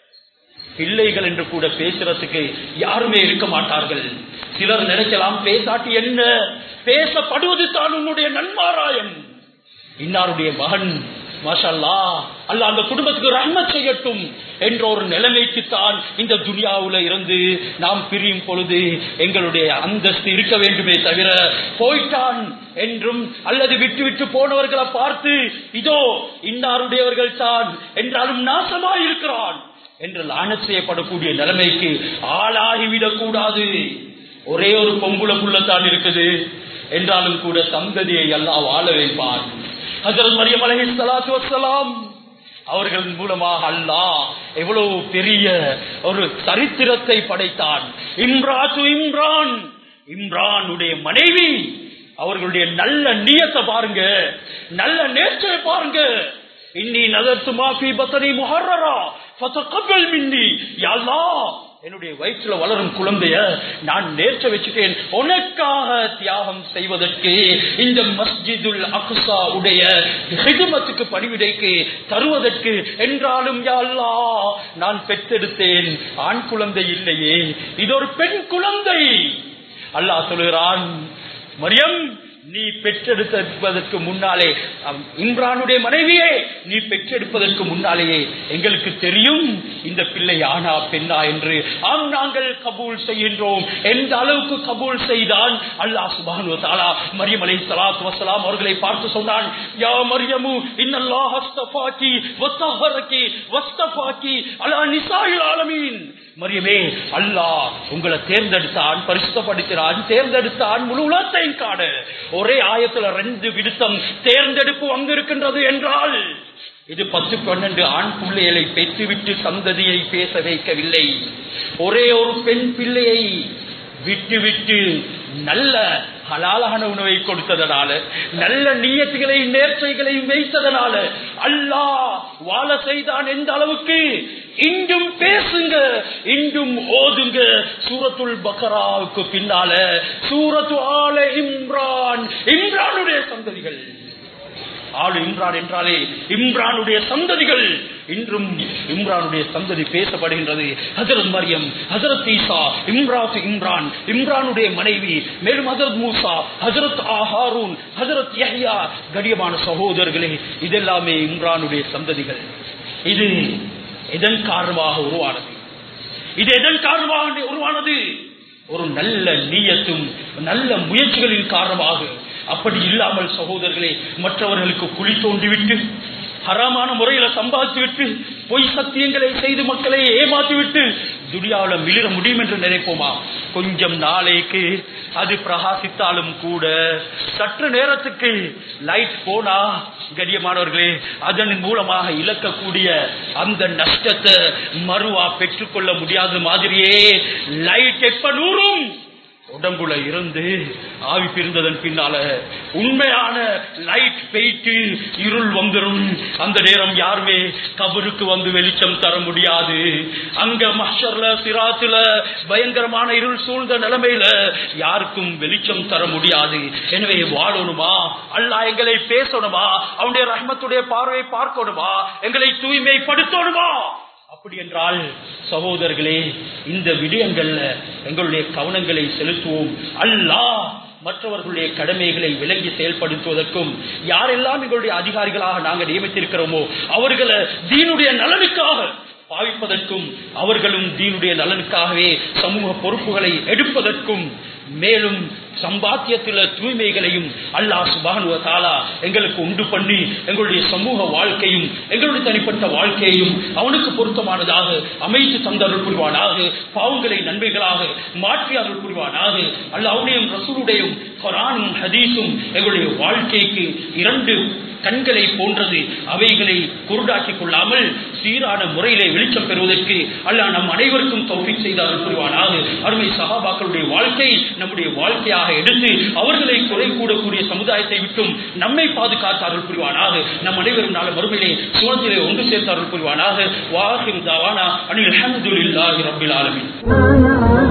பிள்ளைகள் என்று கூட பேசுறதுக்கு யாருமே இருக்க மாட்டார்கள் சிலர் நினைக்கலாம் பேசாட்டி என்ன பேசப்படுவது தான் உன்னுடைய நன்மாராயம் இன்னாருடைய மகன் மாஷல்லா அல்ல அந்த குடும்பத்துக்கு ரஹ்மத் செய்யட்டும் என்ற ஒரு நிலைமைக்கு தான் இந்த துனியாவுல இருந்து நாம் பிரியும் பொழுது எங்களுடைய அந்தஸ்து இருக்க வேண்டுமே தவிர போய்ட்டான் என்றும் அல்லது விட்டு விட்டு போனவர்களை பார்த்து இதோ இன்னாருடையவர்கள் தான் என்றாலும் நாசமாய் இருக்கிறான் என்று லானத் செய்யப்படக்கூடிய நிலைமைக்கு ஆளாகிவிடக் கூடாது ஒரே ஒரு பொம்புல புள்ளத்தான் இருக்குது என்றாலும் கூட சந்ததியை எல்லாம் வாழ வைப்பான் ஹசரத் மரியம் அலஹி சலாத்து வசலாம் அவர்கள் மூலமாக அல்லாஹ் எவ்வளவு பெரிய ஒரு சரித்திரத்தை படைத்தான் இம்ராத்து இம்ரான் இம்ரானுடைய மனைவி அவர்களுடைய நல்ல நியத்தை பாருங்க நல்ல நேர்ச்சை பாருங்க இன்னி நதர்த்து மாஃபி பத்தனி முஹர்ரரா ஃபதகப்பல் மின்னி யா அல்லாஹ் என்னுடைய வயிற்றுல வளரும் குழந்தைய நான் நேர்ச்ச வச்சுட்டேன் உனக்காக தியாகம் செய்வதற்கு இந்த மஸ்ஜிதுல் அக்ஸா உடைய ஹிதுமத்துக்கு பணிவிடைக்கு தருவதற்கு என்றாலும் யா அல்லாஹ் நான் பெற்றெடுத்தேன் ஆண் குழந்தை இல்லையே இது ஒரு பெண் குழந்தை அல்லாஹ் சொல்கிறான் மரியம் நீ பெற்றெடுப்பதற்கு முன்னாலே அவ்- இம்ரானுடைய மனைவியே நீ பெற்றெடுப்பதற்கு முன்னாலேயே எங்களுக்கு தெரியும் இந்த பிள்ளை ஆனா பெண்ணா என்று ஆம் நாங்கள் கபூல் செய்கின்றோம் எந்த அளவுக்கு கபூல் செய்தான் அல்லாஹ் சுபானு தாலா மரியம் அலை சலாத்து வசலாம் அவர்களை பார்த்து சொன்னான் யா மரியமு இன்னல்லாஹ் அஸ்தஃபாக்கி வத்தஹரக்கி வஸ்தஃபாக்கி அலா நிசாயில் ஆலமீன் மரியமே அல்லாஹ் உங்களை தேர்ந்தெடுத்தான் பரிசுத்தப்படுத்தினான் தேர்ந்தெடுத்தான் முழு உலகத்தையும் காண ஒரே ஆயத்துல ரெண்டு விடுத்தம் தேர்ந்தெடுப்பு அங்கு இருக்கின்றது என்றால் இது பத்து பன்னெண்டு ஆண் பிள்ளைகளை பெற்றுவிட்டு சந்ததியை பேச வைக்கவில்லை ஒரே ஒரு பெண் பிள்ளையை விட்டு விட்டு நல்ல ஹலாலான உணவை கொடுத்ததனால நல்ல நீயத்துகளை நேர்ச்சைகளையும் வைத்ததனால அல்லாஹ் வாழ செய்தான் எந்த அளவுக்கு இன்றும் பேசுங்க இன்றும் ஓதுங்க சூரத்துல் பக்கராவுக்கு பின்னால சூரத்து ஆல இம்ரான் இம்ரானுடைய சந்ததிகள் ஆளு இம்ரான் என்றாலே இம்ரானுடைய சந்ததிகள் இன்றும் இம்ரானுடைய சந்ததி பேசப்படுகின்றது ஹசரத் மரியம் ஹசரத் ஈசா இம்ராத் இம்ரான் இம்ரானுடைய மனைவி மேலும் ஹசரத் மூசா ஹசரத் ஆஹாரூன் ஹசரத் யஹ்யா கடியமான சகோதரர்களே இதெல்லாமே இம்ரானுடைய சந்ததிகள் இது எதன் காரணமாக உருவானது இது எதன் காரணமாக உருவானது ஒரு நல்ல நீயத்தும் நல்ல முயற்சிகளின் காரணமாக அப்படி இல்லாமல் சகோதரர்களே மற்றவர்களுக்கு குழி தோண்டிவிட்டு ஹராமான முறையில சம்பாதித்து விட்டு பொய் சத்தியங்களை செய்து மக்களை ஏமாற்றி விட்டு துடியாவில் மிளிர முடியும் என்று நினைப்போமா கொஞ்சம் நாளைக்கு அது பிரகாசித்தாலும் கூட சற்று நேரத்துக்கு லைட் போனா கண்ணியமானவர்களே அதன் மூலமாக இழக்கக்கூடிய அந்த நஷ்டத்தை மறுவா பெற்றுக்கொள்ள முடியாத மாதிரியே லைட் எப்ப நூறும் உடம்புல இருந்து ஆவி பிரிந்ததன் பின்னால உண்மையான லைட் பெய்ட்டு இருள் வந்துடும் அந்த நேரம் யாருமே கபருக்கு வந்து வெளிச்சம் தர முடியாது அங்க மஷர்ல சிராத்துல பயங்கரமான இருள் சூழ்ந்த நிலைமையில யாருக்கும் வெளிச்சம் தர முடியாது எனவே வாழணுமா அல்லா எங்களை பேசணுமா அவனுடைய ரஹ்மத்துடைய பார்வையை பார்க்கணுமா எங்களை தூய்மைப்படுத்தணுமா அப்படி என்றால் சகோதரர்களே இந்த விடயங்கள்ல எங்களுடைய கவனங்களை செலுத்துவோம் அல்லாஹ் மற்றவர்களுடைய கடமைகளை விலங்கி செயல்படுத்துவதற்கும் யாரெல்லாம் எங்களுடைய அதிகாரிகளாக நாங்கள் நியமித்திருக்கிறோமோ அவர்களை தீனுடைய நலனுக்காக பாவிப்பதற்கும் அவர்களும் தீனுடைய நலனுக்காகவே சமூக பொறுப்புகளை எடுப்பதற்கும் மேலும் சம்பாத்தியத்தில் தூய்மைகளையும் அல்லாஹ் சுபானுவ தாலா எங்களுக்கு உண்டு பண்ணி எங்களுடைய சமூக வாழ்க்கையும் எங்களுடைய தனிப்பட்ட வாழ்க்கையையும் அவனுக்கு பொருத்தமானதாக அமைத்து தந்தருள் புரிவானாக பாவங்களை நன்மைகளாக மாற்றி அருள் புரிவானாக அல்லாவுடையும் ரசூலுடையும் குரானும் ஹதீஸும் எங்களுடைய வாழ்க்கைக்கு இரண்டு கண்களை போன்றது அவைகளை குருடாக்கிக் கொள்ளாமல் சீரான முறையிலே வெளிச்சம் பெறுவதற்கு அல்லாஹ் நம் அனைவருக்கும் தௌஃபீக் செய்தார்கள் புரிவானாக அருமை சகாபாக்களுடைய வாழ்க்கை நம்முடைய வாழ்க்கையாக எடுத்து அவர்களை குறை கூடக்கூடிய சமுதாயத்தை விட்டும் நம்மை பாதுகாத்தார்கள் புரிவானாக நம் அனைவரும் நாளை மறுமையிலே சுவனத்திலே ஒன்று சேர்த்தார்கள் புரிவானாக வாஹிரு தாவானா அனில் அல்ஹம்துலில்லாஹி ரப்பில் ஆலமீன்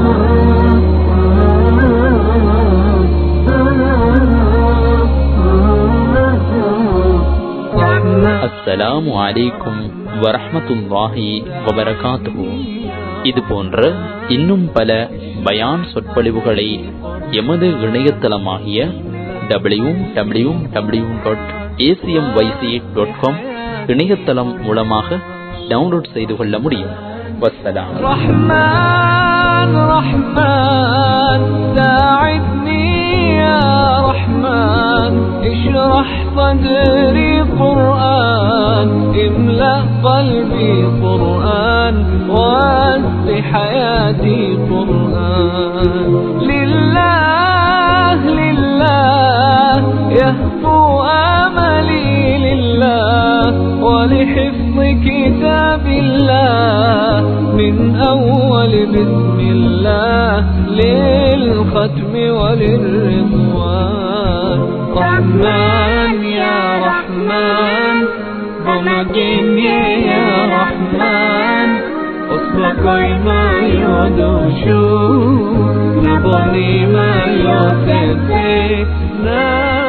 அஸ்ஸலாமு அலைக்கும் வரஹ்மத்துல்லாஹி வபரகாத்துஹு இது போன்ற இன்னும் பல பயான் சொற்பொழிவுகளை எமது இணையதளமாகிய W W W dot ACM YC dot com இணையதளம் மூலமாக டவுன்லோட் செய்து கொள்ள முடியும் வஸ்ஸலாம் رحمن رحمن ساعدني يا رحمن اشرح صدري قرآن املأ قلبي قرآن واسع حياتي قرآن لله لله يهفو آملي لله ولحفظ كتاب الله من أول بسم الله للختم وللرضوان رحمن يا رحمن بمجيني يا رحمن أصبحي ما يدوشو نبني ما يوسف